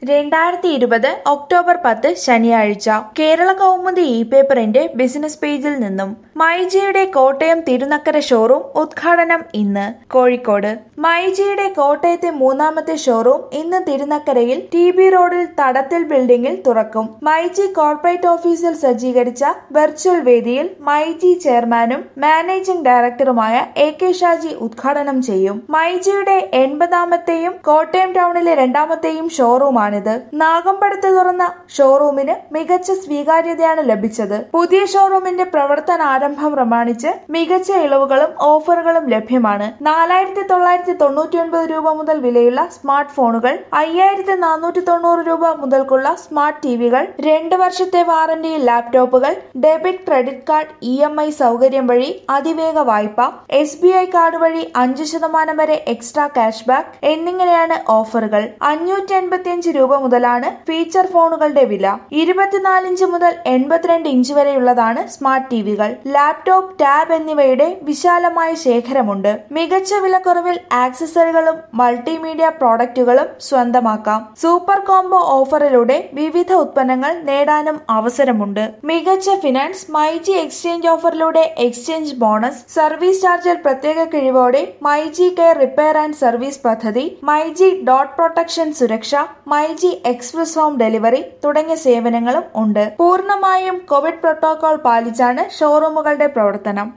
രണ്ടായിരത്തി ഇരുപത് ഒക്ടോബർ പത്ത് ശനിയാഴ്ച കേരള കൗമുദി ഇ പേപ്പറിന്റെ ബിസിനസ് പേജിൽ നിന്നും മൈജിയുടെ കോട്ടയം തിരുനക്കര ഷോറൂം ഉദ്ഘാടനം ഇന്ന് കോഴിക്കോട് മൈജിയുടെ കോട്ടയത്തെ മൂന്നാമത്തെ ഷോറൂം ഇന്ന് തിരുനക്കരയിൽ ടി ബി റോഡിൽ തടത്തിൽ ബിൽഡിംഗിൽ തുറക്കും മൈജി കോർപ്പറേറ്റ് ഓഫീസിൽ സജ്ജീകരിച്ച വെർച്വൽ വേദിയിൽ മൈജി ചെയർമാനും മാനേജിംഗ് ഡയറക്ടറുമായ എ കെ ഷാജി ഉദ്ഘാടനം ചെയ്യും മൈജിയുടെ എൺപതാമത്തെയും കോട്ടയം ടൗണിലെ രണ്ടാമത്തെയും ഷോറൂമാണിത് നാഗമ്പടത്ത് തുറന്ന ഷോറൂമിന് മികച്ച സ്വീകാര്യതയാണ് ലഭിച്ചത് പുതിയ ഷോറൂമിന്റെ പ്രവർത്തനാരംഭം പ്രമാണിച്ച് മികച്ച ഇളവുകളും ഓഫറുകളും ലഭ്യമാണ് നാലായിരത്തി തൊള്ളായിരത്തി തൊണ്ണൂറ്റി ഒൻപത് രൂപ മുതൽ വിലയുള്ള സ്മാർട്ട് ഫോണുകൾ അയ്യായിരത്തി നാനൂറ്റി തൊണ്ണൂറ് രൂപ മുതൽക്കുള്ള സ്മാർട്ട് ടിവികൾ രണ്ട് വർഷത്തെ വാറന്റിയിൽ ലാപ്ടോപ്പുകൾ debit credit card E M I സൗകര്യം വഴി അതിവേഗ വായ്പ എസ് ബി ഐ കാർഡ് വഴി അഞ്ച് ശതമാനം വരെ എക്സ്ട്രാ ക്യാഷ് ബാക്ക് എന്നിങ്ങനെയാണ് ഓഫറുകൾ അഞ്ഞൂറ്റി അൻപത്തിയഞ്ച് രൂപ മുതലാണ് ഫീച്ചർ ഫോണുകളുടെ വില ഇരുപത്തിനാല് ഇഞ്ച് മുതൽ എൺപത്തിരണ്ട് ഇഞ്ച് വരെയുള്ളതാണ് സ്മാർട്ട് ടിവികൾ ലാപ്ടോപ്പ് ടാബ് എന്നിവയുടെ വിശാലമായ ശേഖരമുണ്ട് മികച്ച വിലക്കുറവിൽ ആക്സസറികളും മൾട്ടിമീഡിയ പ്രോഡക്റ്റുകളും സ്വന്തമാക്കാം സൂപ്പർ കോംബോ ഓഫറിലൂടെ വിവിധ ഉത്പന്നങ്ങൾ നേടാനും അവസരമുണ്ട് മികച്ച ഫിനാൻസ് മൈജി എക്സ്ചേഞ്ച് ഓഫറിലൂടെ എക്സ്ചേഞ്ച് ബോണസ് സർവീസ് ചാർജിൽ പ്രത്യേക കിഴിവോടെ myG care repair and service പദ്ധതി മൈജി ഡോട്ട് പ്രൊട്ടക്ഷൻ സുരക്ഷ മൈജി എക്സ്പ്രസ് ഹോം ഡെലിവറി തുടങ്ങിയ സേവനങ്ങളും ഉണ്ട് പൂർണ്ണമായും കോവിഡ് പ്രോട്ടോകോൾ പാലിച്ചാണ് ഷോറൂമുകളുടെ പ്രവർത്തനം